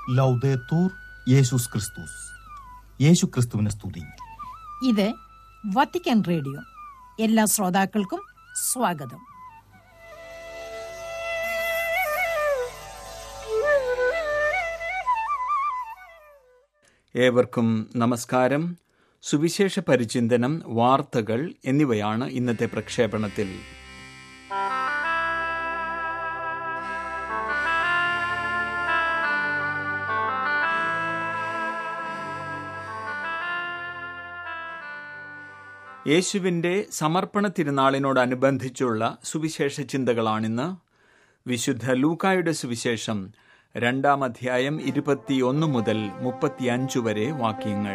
ലൗദേത്തൂർ യേശുസ് ക്രിസ്തുസ് യേശു ക്രിസ്തുവിനെ സ്തുതി ഇത് വത്തിക്കാൻ റേഡിയോ എല്ലാ ശ്രോതാക്കൾക്കും സ്വാഗതം ഏവർക്കും നമസ്കാരം സുവിശേഷ പരിചിന്തനം വാർത്തകൾ എന്നിവയാണ് ഇന്നത്തെ പ്രക്ഷേപണത്തിൽ യേശുവിൻ്റെ സമർപ്പണ തിരുനാളിനോടനുബന്ധിച്ചുള്ള സുവിശേഷ ചിന്തകളാണിന്ന് വിശുദ്ധ ലൂക്കായുടെ സുവിശേഷം രണ്ടാം അധ്യായം ഇരുപത്തിയൊന്ന് മുതൽ മുപ്പത്തിയഞ്ച് വരെ വാക്യങ്ങൾ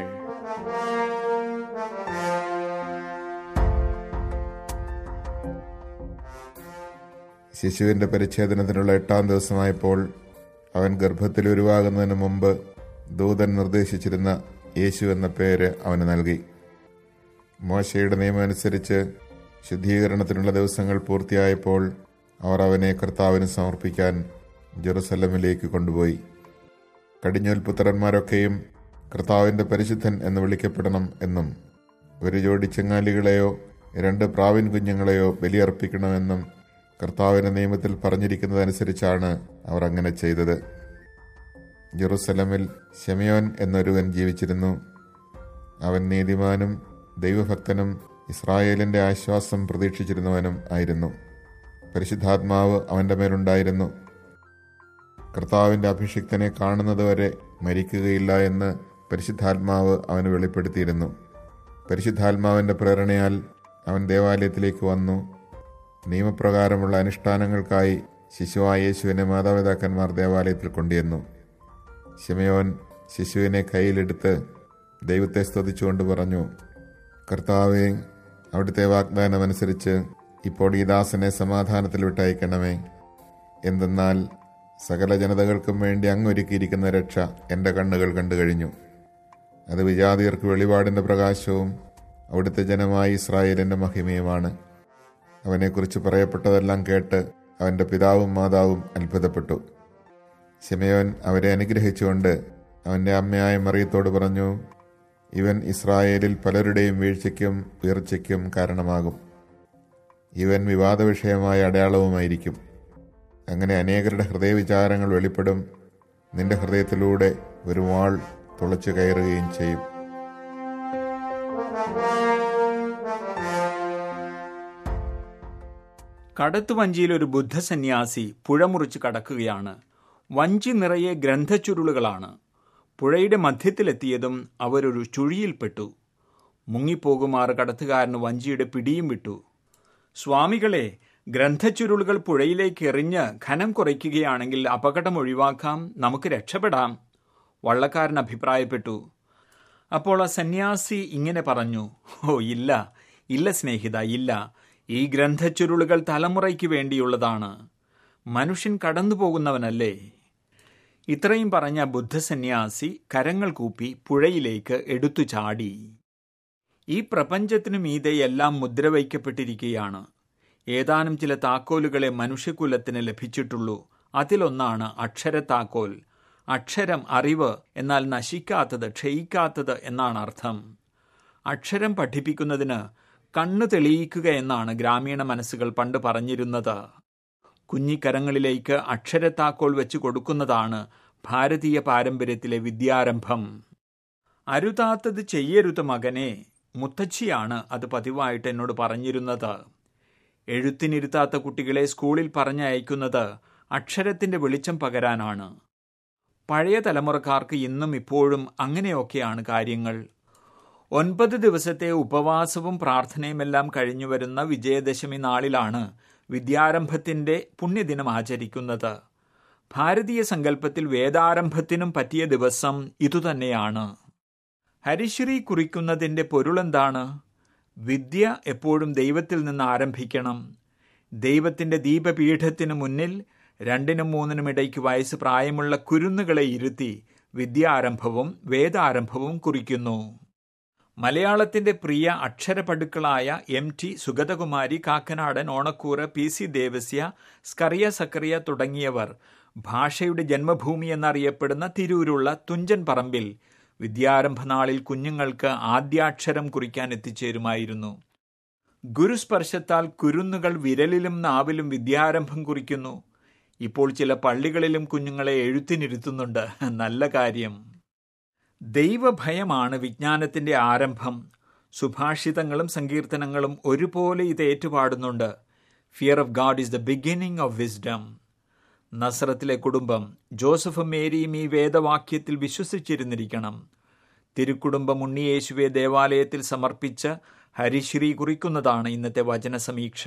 ശിശുവിന്റെ പരിച്ഛേദനത്തിനുള്ള എട്ടാം ദിവസമായപ്പോൾ അവൻ ഗർഭത്തിൽ ഉരുവാകുന്നതിന് മുമ്പ് ദൂതൻ നിർദ്ദേശിച്ചിരുന്ന യേശു എന്ന പേര് അവന് നൽകി മോശയുടെ നിയമം അനുസരിച്ച് ശുദ്ധീകരണത്തിനുള്ള ദിവസങ്ങൾ പൂർത്തിയായപ്പോൾ അവർ അവനെ കർത്താവിന് സമർപ്പിക്കാൻ ജെറുസലമിലേക്ക് കൊണ്ടുപോയി കടിഞ്ഞൂൽ പുത്രന്മാരൊക്കെയും കർത്താവിന്റെ പരിശുദ്ധൻ എന്ന് വിളിക്കപ്പെടണം എന്നും ഒരു ജോഡി ചെങ്ങാലികളെയോ രണ്ട് പ്രാവിൻ കുഞ്ഞുങ്ങളെയോ ബലിയർപ്പിക്കണമെന്നും കർത്താവിന്റെ നിയമത്തിൽ പറഞ്ഞിരിക്കുന്നതനുസരിച്ചാണ് അവർ അങ്ങനെ ചെയ്തത് ജെറുസലമിൽ ഷെമിയോൻ എന്നൊരുവൻ ജീവിച്ചിരുന്നു അവൻ നീതിമാനും ദൈവഭക്തനും ഇസ്രായേലിന്റെ ആശ്വാസം പ്രതീക്ഷിച്ചിരുന്നവനും ആയിരുന്നു പരിശുദ്ധാത്മാവ് അവന്റെ മേലുണ്ടായിരുന്നു കർത്താവിന്റെ അഭിഷിക്തനെ കാണുന്നതുവരെ മരിക്കുകയില്ല എന്ന് പരിശുദ്ധാത്മാവ് അവന് വെളിപ്പെടുത്തിയിരുന്നു പരിശുദ്ധാത്മാവിന്റെ പ്രേരണയാൽ അവൻ ദേവാലയത്തിലേക്ക് വന്നു നിയമപ്രകാരമുള്ള അനുഷ്ഠാനങ്ങൾക്കായി ശിശുവായ യേശുവിനെ മാതാപിതാക്കന്മാർ ദേവാലയത്തിൽ കൊണ്ടുവന്നു ശിമയോൻ ശിശുവിനെ കയ്യിലെടുത്ത് ദൈവത്തെ സ്തുതിച്ചുകൊണ്ട് പറഞ്ഞു കർത്താവെ അവിടുത്തെ വാഗ്ദാനമനുസരിച്ച് ഇപ്പോൾ ഈ ദാസനെ സമാധാനത്തിൽ വിട്ടയക്കണമേ എന്തെന്നാൽ സകല ജനതകൾക്കും വേണ്ടി അങ്ങൊരുക്കിയിരിക്കുന്ന രക്ഷ എൻ്റെ കണ്ണുകൾ കണ്ടു കഴിഞ്ഞു അത് വിജാതിയർക്ക് വെളിപാടിൻ്റെ പ്രകാശവും അവിടുത്തെ ജനമായ ഇസ്രായേലിൻ്റെ മഹിമയുമാണ് അവനെക്കുറിച്ച് പറയപ്പെട്ടതെല്ലാം കേട്ട് അവൻ്റെ പിതാവും മാതാവും അത്ഭുതപ്പെട്ടു ശിമയോൻ അവരെ അനുഗ്രഹിച്ചുകൊണ്ട് അവൻ്റെ അമ്മയായ മറിയത്തോട് പറഞ്ഞു ഇവൻ ഇസ്രായേലിൽ പലരുടെയും വീഴ്ചയ്ക്കും ഉയർച്ചയ്ക്കും കാരണമാകും ഇവൻ വിവാദ വിഷയമായ അടയാളവുമായിരിക്കും അങ്ങനെ അനേകരുടെ ഹൃദയവിചാരങ്ങൾ വെളിപ്പെടും നിന്റെ ഹൃദയത്തിലൂടെ ഒരു വാൾ തുളച്ചു കയറുകയും ചെയ്യും കടത്തുവഞ്ചിയിൽ ഒരു ബുദ്ധസന്യാസി പുഴ മുറിച്ച് കടക്കുകയാണ് വഞ്ചി നിറയെ ഗ്രന്ഥച്ചുരുളുകളാണ് പുഴയുടെ മധ്യത്തിലെത്തിയതും അവരൊരു ചുഴിയിൽപ്പെട്ടു മുങ്ങിപ്പോകുമാറ് കടത്തുകാരന് വഞ്ചിയുടെ പിടിയും വിട്ടു സ്വാമികളെ ഗ്രന്ഥച്ചുരുളുകൾ പുഴയിലേക്ക് എറിഞ്ഞ് ഖനം കുറയ്ക്കുകയാണെങ്കിൽ അപകടം ഒഴിവാക്കാം നമുക്ക് രക്ഷപ്പെടാം വള്ളക്കാരൻ അഭിപ്രായപ്പെട്ടു അപ്പോൾ ആ സന്യാസി ഇങ്ങനെ പറഞ്ഞു ഓ ഇല്ല ഇല്ല സ്നേഹിത ഇല്ല ഈ ഗ്രന്ഥച്ചുരുളുകൾ തലമുറയ്ക്ക് വേണ്ടിയുള്ളതാണ് മനുഷ്യൻ കടന്നു പോകുന്നവനല്ലേ ഇത്രയും പറഞ്ഞ ബുദ്ധസന്യാസി കരങ്ങൾ കൂപ്പി പുഴയിലേക്ക് എടുത്തു ചാടി ഈ പ്രപഞ്ചത്തിനു മീതെ എല്ലാം മുദ്രവയ്ക്കപ്പെട്ടിരിക്കുകയാണ് ഏതാനും ചില താക്കോലുകളെ മനുഷ്യകുലത്തിന് ലഭിച്ചിട്ടുള്ളൂ അതിലൊന്നാണ് അക്ഷരത്താക്കോൽ അക്ഷരം അറിവ് എന്നാൽ നശിക്കാത്തത് ക്ഷയിക്കാത്തത് എന്നാണ് അർത്ഥം അക്ഷരം പഠിപ്പിക്കുന്നതിന് കണ്ണു തെളിയിക്കുക എന്നാണ് ഗ്രാമീണ മനസ്സുകൾ പണ്ട് പറഞ്ഞിരുന്നത് കുഞ്ഞിക്കരങ്ങളിലേക്ക് അക്ഷരത്താക്കോൽ വെച്ച് കൊടുക്കുന്നതാണ് ഭാരതീയ പാരമ്പര്യത്തിലെ വിദ്യാരംഭം അരുതാത്തത് ചെയ്യരുത് മകനെ മുത്തച്ഛിയാണ് അത് പതിവായിട്ട് എന്നോട് പറഞ്ഞിരുന്നത് എഴുത്തിനിരുത്താത്ത കുട്ടികളെ സ്കൂളിൽ പറഞ്ഞയക്കുന്നത് അക്ഷരത്തിന്റെ വെളിച്ചം പകരാനാണ് പഴയ തലമുറക്കാർക്ക് ഇന്നും ഇപ്പോഴും അങ്ങനെയൊക്കെയാണ് കാര്യങ്ങൾ ഒൻപത് ദിവസത്തെ ഉപവാസവും പ്രാർത്ഥനയുമെല്ലാം കഴിഞ്ഞു വരുന്ന വിജയദശമി നാളിലാണ് വിദ്യാരംഭത്തിന്റെ പുണ്യദിനം ആചരിക്കുന്നത് ഭാരതീയ സങ്കല്പത്തിൽ വേദാരംഭത്തിനും പറ്റിയ ദിവസം ഇതുതന്നെയാണ് ഹരിശ്രീ കുറിക്കുന്നതിന്റെ പൊരുളെന്താണ് വിദ്യ എപ്പോഴും ദൈവത്തിൽ നിന്ന് ആരംഭിക്കണം ദൈവത്തിന്റെ ദീപപീഠത്തിനു മുന്നിൽ രണ്ടിനും മൂന്നിനും ഇടയ്ക്ക് വയസ്സ് പ്രായമുള്ള കുരുന്നുകളെ ഇരുത്തി വിദ്യാരംഭവും വേദാരംഭവും കുറിക്കുന്നു മലയാളത്തിന്റെ പ്രിയ അക്ഷരപടുക്കളായ M T Sugathakumari Kakkanadan Onakkoor P C Devasya Scaria Zacharia തുടങ്ങിയവർ ഭാഷയുടെ ജന്മഭൂമി എന്നറിയപ്പെടുന്ന തിരൂരുള്ള തുഞ്ചൻ പറമ്പിൽ വിദ്യാരംഭ നാളിൽ കുഞ്ഞുങ്ങൾക്ക് ആദ്യാക്ഷരം കുറിക്കാൻ എത്തിച്ചേരുമായിരുന്നു ഗുരുസ്പർശത്താൽ കുരുന്നുകൾ വിരലിലും നാവിലും വിദ്യാരംഭം കുറിക്കുന്നു ഇപ്പോൾ ചില പള്ളികളിലും കുഞ്ഞുങ്ങളെ എഴുത്തിനിരുത്തുന്നുണ്ട് നല്ല കാര്യം ദൈവഭയമാണ് വിജ്ഞാനത്തിന്റെ ആരംഭം സുഭാഷിതങ്ങളും സങ്കീർത്തനങ്ങളും ഒരുപോലെ ഇത് ഏറ്റുപാടുന്നുണ്ട് fear of God is the beginning of wisdom നസ്രത്തിലെ കുടുംബം ജോസഫും മേരിയും ഈ വേദവാക്യത്തിൽ വിശ്വസിച്ചിരുന്നിരിക്കണം തിരുക്കുടുംബം ഉണ്ണിയേശുവെ ദേവാലയത്തിൽ സമർപ്പിച്ച് ഹരിശ്രീ കുറിക്കുന്നതാണ് ഇന്നത്തെ വചന സമീക്ഷ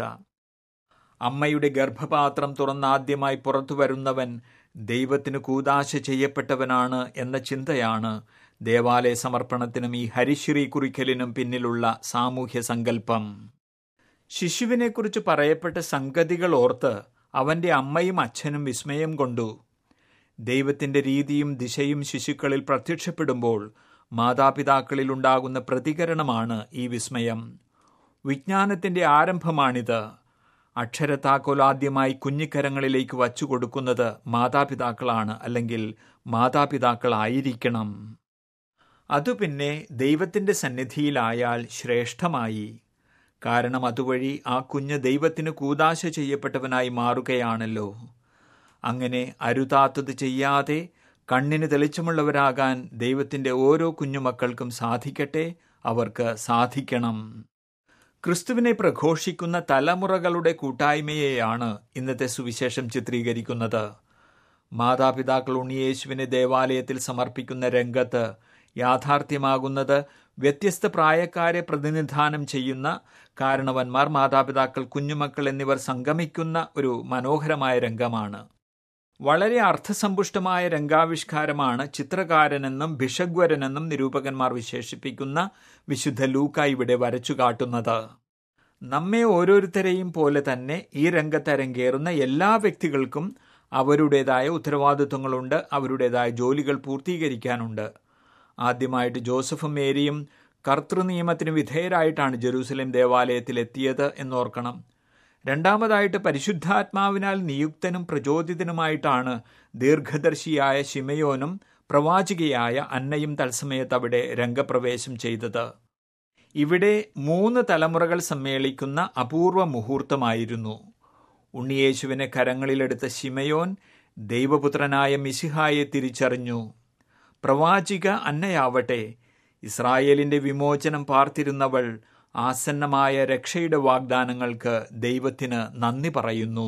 അമ്മയുടെ ഗർഭപാത്രം തുറന്നാദ്യമായി പുറത്തു വരുന്നവൻ ദൈവത്തിന് കൂതാശ ചെയ്യപ്പെട്ടവനാണ് എന്ന ചിന്തയാണ് ദേവാലയ സമർപ്പണത്തിനും ഈ ഹരിശ്രീ കുറിക്കലിനും പിന്നിലുള്ള സാമൂഹ്യ സങ്കല്പം ശിശുവിനെക്കുറിച്ച് പറയപ്പെട്ട സംഗതികൾ ഓർത്ത് അവന്റെ അമ്മയും അച്ഛനും വിസ്മയം കൊണ്ടു ദൈവത്തിന്റെ രീതിയും ദിശയും ശിശുക്കളിൽ പ്രത്യക്ഷപ്പെടുമ്പോൾ മാതാപിതാക്കളിൽ ഉണ്ടാകുന്ന പ്രതികരണമാണ് ഈ വിസ്മയം വിജ്ഞാനത്തിന്റെ ആരംഭമാണിത് അക്ഷരത്താക്കോലാദ്യമായി കുഞ്ഞിക്കരങ്ങളിലേക്ക് വച്ചു കൊടുക്കുന്നത് മാതാപിതാക്കളാണ് അല്ലെങ്കിൽ മാതാപിതാക്കളായിരിക്കണം അതു പിന്നെ ദൈവത്തിന്റെ സന്നിധിയിലായാൽ ശ്രേഷ്ഠമായി കാരണം അതുവഴി ആ കുഞ്ഞ് ദൈവത്തിന് കൂതാശ ചെയ്യപ്പെട്ടവനായി മാറുകയാണല്ലോ അങ്ങനെ അരുതാത്തത് ചെയ്യാതെ കണ്ണിന് തെളിച്ചമുള്ളവരാകാൻ ദൈവത്തിന്റെ ഓരോ കുഞ്ഞുമക്കൾക്കും സാധിക്കട്ടെ അവർക്ക് സാധിക്കണം ക്രിസ്തുവിനെ പ്രഘോഷിക്കുന്ന തലമുറകളുടെ കൂട്ടായ്മയെയാണ് ഇന്നത്തെ സുവിശേഷം ചിത്രീകരിക്കുന്നത് മാതാപിതാക്കൾ ഉണ്ണിയേശുവിനെ ദേവാലയത്തിൽ സമർപ്പിക്കുന്ന രംഗത്ത് യാഥാർത്ഥ്യമാകുന്നത് വ്യത്യസ്ത പ്രായക്കാരെ പ്രതിനിധാനം ചെയ്യുന്ന കാരണവന്മാർ മാതാപിതാക്കൾ കുഞ്ഞുമക്കൾ എന്നിവർ സംഗമിക്കുന്ന ഒരു മനോഹരമായ രംഗമാണ് വളരെ അർത്ഥസമ്പുഷ്ടമായ രംഗാവിഷ്കാരമാണ് ചിത്രകാരനെന്നും ഭിഷഗ്വരനെന്നും നിരൂപകന്മാർ വിശേഷിപ്പിക്കുന്ന വിശുദ്ധ ലൂക്ക ഇവിടെ വരച്ചു കാട്ടുന്നത് നമ്മെ ഓരോരുത്തരെയും പോലെ തന്നെ ഈ രംഗത്ത് അരങ്ങേറുന്ന എല്ലാ വ്യക്തികൾക്കും അവരുടേതായ ഉത്തരവാദിത്വങ്ങളുണ്ട് അവരുടേതായ ജോലികൾ പൂർത്തീകരിക്കാനുണ്ട് ആദ്യമായിട്ട് ജോസഫും മേരിയും കർത്തൃനിയമത്തിന് വിധേയരായിട്ടാണ് ജെറൂസലേം ദേവാലയത്തിൽ എത്തിയത് എന്നോർക്കണം രണ്ടാമതായിട്ട് പരിശുദ്ധാത്മാവിനാൽ നിയുക്തനും പ്രചോദിതനുമായിട്ടാണ് ദീർഘദർശിയായ ശിമയോനും പ്രവാചികയായ അന്നയും തത്സമയത്ത് അവിടെ രംഗപ്രവേശം ചെയ്തത് ഇവിടെ മൂന്ന് തലമുറകൾ സമ്മേളിക്കുന്ന അപൂർവ മുഹൂർത്തമായിരുന്നു ഉണ്ണിയേശുവിനെ കരങ്ങളിലെടുത്ത ശിമയോൻ ദൈവപുത്രനായ മിശിഹായെ തിരിച്ചറിഞ്ഞു പ്രവാചിക അന്നയാവട്ടെ ഇസ്രായേലിന്റെ വിമോചനം പാർത്തിരുന്നവൾ ആസന്നമായ രക്ഷയുടെ വാഗ്ദാനങ്ങൾക്ക് ദൈവത്തിന് നന്ദി പറയുന്നു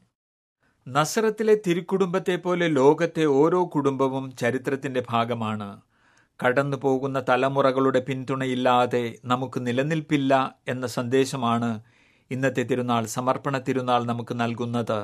നസറത്തിലെ തിരുക്കുടുംബത്തെ പോലെ ലോകത്തെ ഓരോ കുടുംബവും ചരിത്രത്തിന്റെ ഭാഗമാണ് കടന്നു പോകുന്ന തലമുറകളുടെ പിന്തുണയില്ലാതെ നമുക്ക് നിലനിൽപ്പില്ല എന്ന സന്ദേശമാണ് ഇന്നത്തെ തിരുനാൾ സമർപ്പണ തിരുനാൾ നമുക്ക് നൽകുന്നത്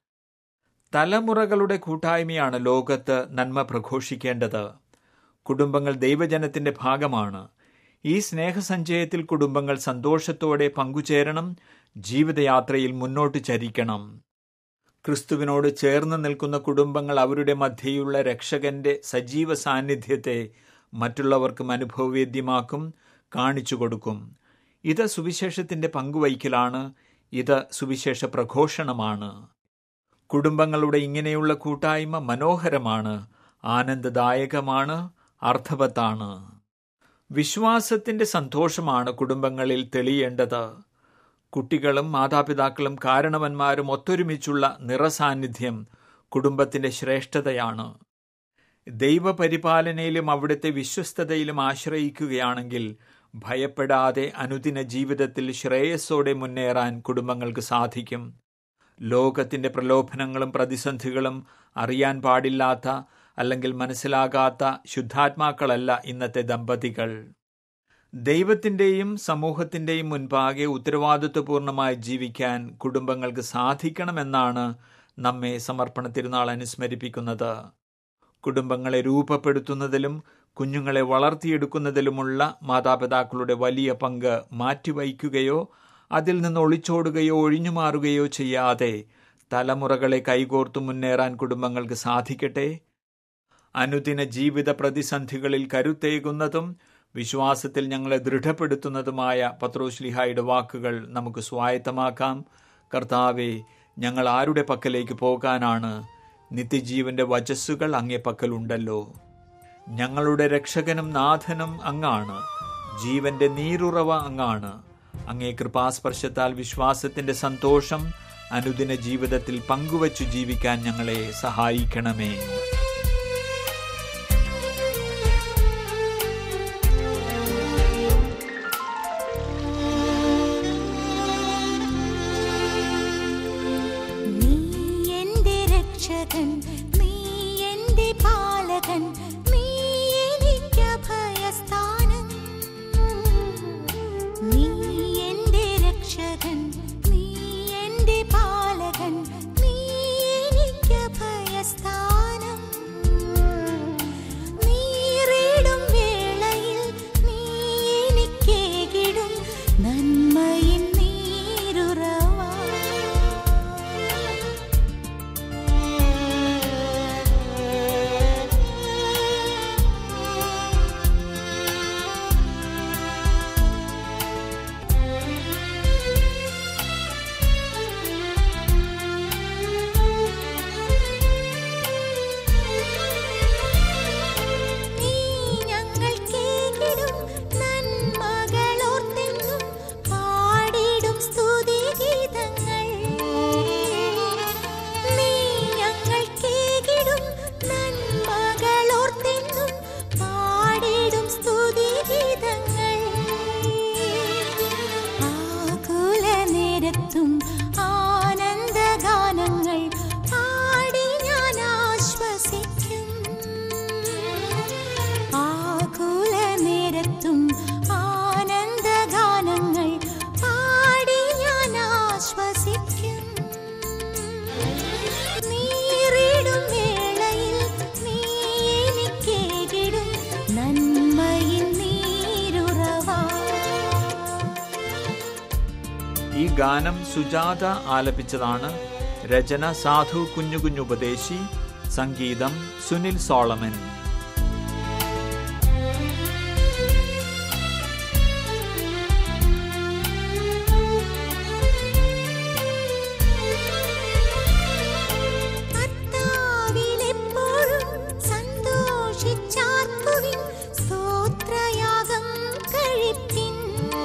തലമുറകളുടെ കൂട്ടായ്മയാണ് ലോകത്ത് നന്മ പ്രഘോഷിക്കേണ്ടത് കുടുംബങ്ങൾ ദൈവജനത്തിന്റെ ഭാഗമാണ് ഈ സ്നേഹസഞ്ചയത്തിൽ കുടുംബങ്ങൾ സന്തോഷത്തോടെ പങ്കുചേരണം ജീവിതയാത്രയിൽ മുന്നോട്ട് ചരിക്കണം ക്രിസ്തുവിനോട് ചേർന്ന് നിൽക്കുന്ന കുടുംബങ്ങൾ അവരുടെ മധ്യയുള്ള രക്ഷകന്റെ സജീവ സാന്നിധ്യത്തെ മറ്റുള്ളവർക്കും അനുഭവവേദ്യമാക്കും കാണിച്ചു കൊടുക്കും ഇത് സുവിശേഷത്തിന്റെ പങ്കുവയ്ക്കലാണ് ഇത് സുവിശേഷ പ്രഘോഷണമാണ് കുടുംബങ്ങളുടെ ഇങ്ങനെയുള്ള കൂട്ടായ്മ മനോഹരമാണ് ആനന്ദദായകമാണ് അർത്ഥവത്താണ് വിശ്വാസത്തിന്റെ സന്തോഷമാണ് കുടുംബങ്ങളിൽ തെളിയേണ്ടത് കുട്ടികളും മാതാപിതാക്കളും കാരണവന്മാരും ഒത്തൊരുമിച്ചുള്ള നിറസാന്നിധ്യം കുടുംബത്തിന്റെ ശ്രേഷ്ഠതയാണ് ദൈവപരിപാലനയിലും അവിടുത്തെ വിശ്വസ്തതയിലും ആശ്രയിക്കുകയാണെങ്കിൽ ഭയപ്പെടാതെ അനുദിന ജീവിതത്തിൽ ശ്രേയസ്സോടെ മുന്നേറാൻ കുടുംബങ്ങൾക്ക് സാധിക്കും ലോകത്തിന്റെ പ്രലോഭനങ്ങളും പ്രതിസന്ധികളും അറിയാൻ പാടില്ലാത്ത അല്ലെങ്കിൽ മനസ്സിലാകാത്ത ശുദ്ധാത്മാക്കളല്ല ഇന്നത്തെ ദമ്പതികൾ ദൈവത്തിന്റെയും സമൂഹത്തിന്റെയും മുൻപാകെ ഉത്തരവാദിത്വപൂർണമായി ജീവിക്കാൻ കുടുംബങ്ങൾക്ക് സാധിക്കണമെന്നാണ് നമ്മെ സമർപ്പണ തിരുനാൾ അനുസ്മരിപ്പിക്കുന്നത് കുടുംബങ്ങളെ രൂപപ്പെടുത്തുന്നതിലും കുഞ്ഞുങ്ങളെ വളർത്തിയെടുക്കുന്നതിലുമുള്ള മാതാപിതാക്കളുടെ വലിയ പങ്ക് മാറ്റിവയ്ക്കുകയോ അതിൽ നിന്ന് ഒളിച്ചോടുകയോ ഒഴിഞ്ഞുമാറുകയോ ചെയ്യാതെ തലമുറകളെ കൈകോർത്തു മുന്നേറാൻ കുടുംബങ്ങൾക്ക് സാധിക്കട്ടെ അനുദിന ജീവിത പ്രതിസന്ധികളിൽ കരുത്തേകുന്നതും വിശ്വാസത്തിൽ ഞങ്ങളെ ദൃഢപ്പെടുത്തുന്നതുമായ പത്രോശ്ലിഹായുടെ വാക്കുകൾ നമുക്ക് സ്വായത്തമാക്കാം കർത്താവെ ഞങ്ങൾ ആരുടെ പക്കലേക്ക് പോകാനാണ് നിത്യജീവന്റെ വചസ്സുകൾ അങ്ങേ പക്കലുണ്ടല്ലോ ഞങ്ങളുടെ രക്ഷകനും നാഥനും അങ്ങാണ് ജീവന്റെ നീരുറവ അങ്ങാണ് അങ്ങേ കൃപാസ്പർശത്താൽ വിശ്വാസത്തിന്റെ സന്തോഷം അനുദിന ജീവിതത്തിൽ പങ്കുവച്ചു ജീവിക്കാൻ ഞങ്ങളെ സഹായിക്കണമേ നീ എന്റെ രക്ഷകൻ നീ എന്റെ പാലകൻ നീ എനിക്ക് അഭയസ്ഥാനം നീ എന്റെ രക്ഷകൻ നീ എന്റെ പാലകൻ നീ എനിക്ക് അഭയസ്ഥാനം നീറിടും വേളയിൽ നീ എനിക്കേകിടും നന്മയിൻ നീരുറവാ നീ ഞങ്ങൾക്കേകിടും നന്മകളോർത്തെന്നും പാടിടും സ്തുതിഗീതങ്ങൾ. നീ ഞങ്ങൾക്കേകിടും നന്മകളോർത്തെന്നും പാടിടും സ്തുതിഗീതങ്ങൾ. ആകുല നേരത്തും ആനന്ദഗാനങ്ങൾ പാടി ഞാൻ ആശ്വസിക്കും ആകുല നേരത്തും ആനന്ദഗാനങ്ങൾ പാടി ഞാൻ ആശ്വസിക്കും നീറിടും വേളയിൽ നീ എനിക്കേകിടും നന്മയിൻ നീരുറവാ ഈ ഗാനം സുജാത ആലപിച്ചതാണ് രചന സാധു കുഞ്ഞു കുഞ്ഞുപദേശി സംഗീതം സുനിൽ സോളമൻ കർത്താവിലെപ്പോഴും സന്തോഷിച്ചാർക്കുവിൻ സ്തോത്രയാഗം കഴിപ്പിൻ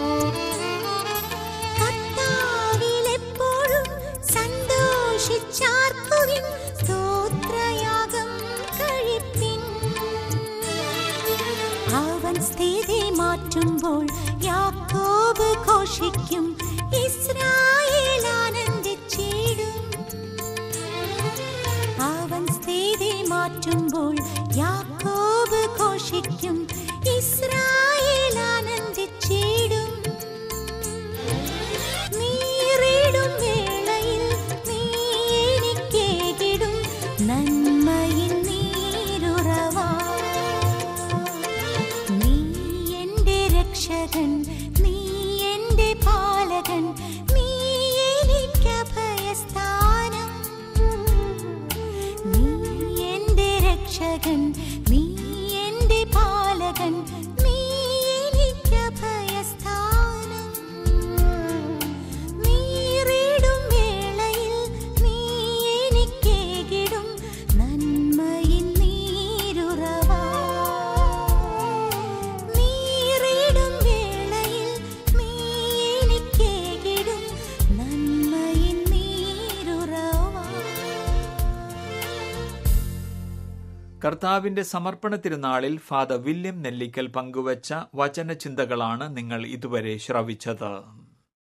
കർത്താവിലെപ്പോഴും സന്തോഷിച്ചാർക്കുവിൻ സ്തോത്രയാഗം കഴിപ്പിൻ അവൻ സ്ഥിതി മാറ്റുമ്പോൾ യാക്കോബ് ഘോഷിക്കും ഇസ്രായേൽ ആനന്ദിച്ചിടും അവൻ സ്ഥിതി മാറ്റുമ്പോൾ യാക്കോബ് ഘോഷിക്കും ഇസ്രായേൽ ആനന്ദിച്ചിടും നീറിടും വേളയിൽ നീ എനിക്കേകിടും നന്മയിൻ നീരുറവാ നീ എന്റെ രക്ഷകൻ നീ എന്റെ പാലകൻ നീ എനിക്ക് അഭയസ്ഥാനം നീ എന്റെ രക്ഷകൻ നീ എന്റെ പാലകൻ നീ എനിക്ക് അഭയസ്ഥാനം നീറിടും വേളയിൽ നീ എനിക്കേകിടും നന്മയിൻ നീരുറവാ നീറിടും വേളയിൽ നീ എനിക്കേകിടും നന്മയിൻ നീരുറവാ കർത്താവിന്റെ സമർപ്പണ തിരുനാളിൽ ഫാദർ വില്യം നെല്ലിക്കൽ പങ്കുവച്ച വചനചിന്തകളാണ് നിങ്ങൾ ഇതുവരെ ശ്രവിച്ചത്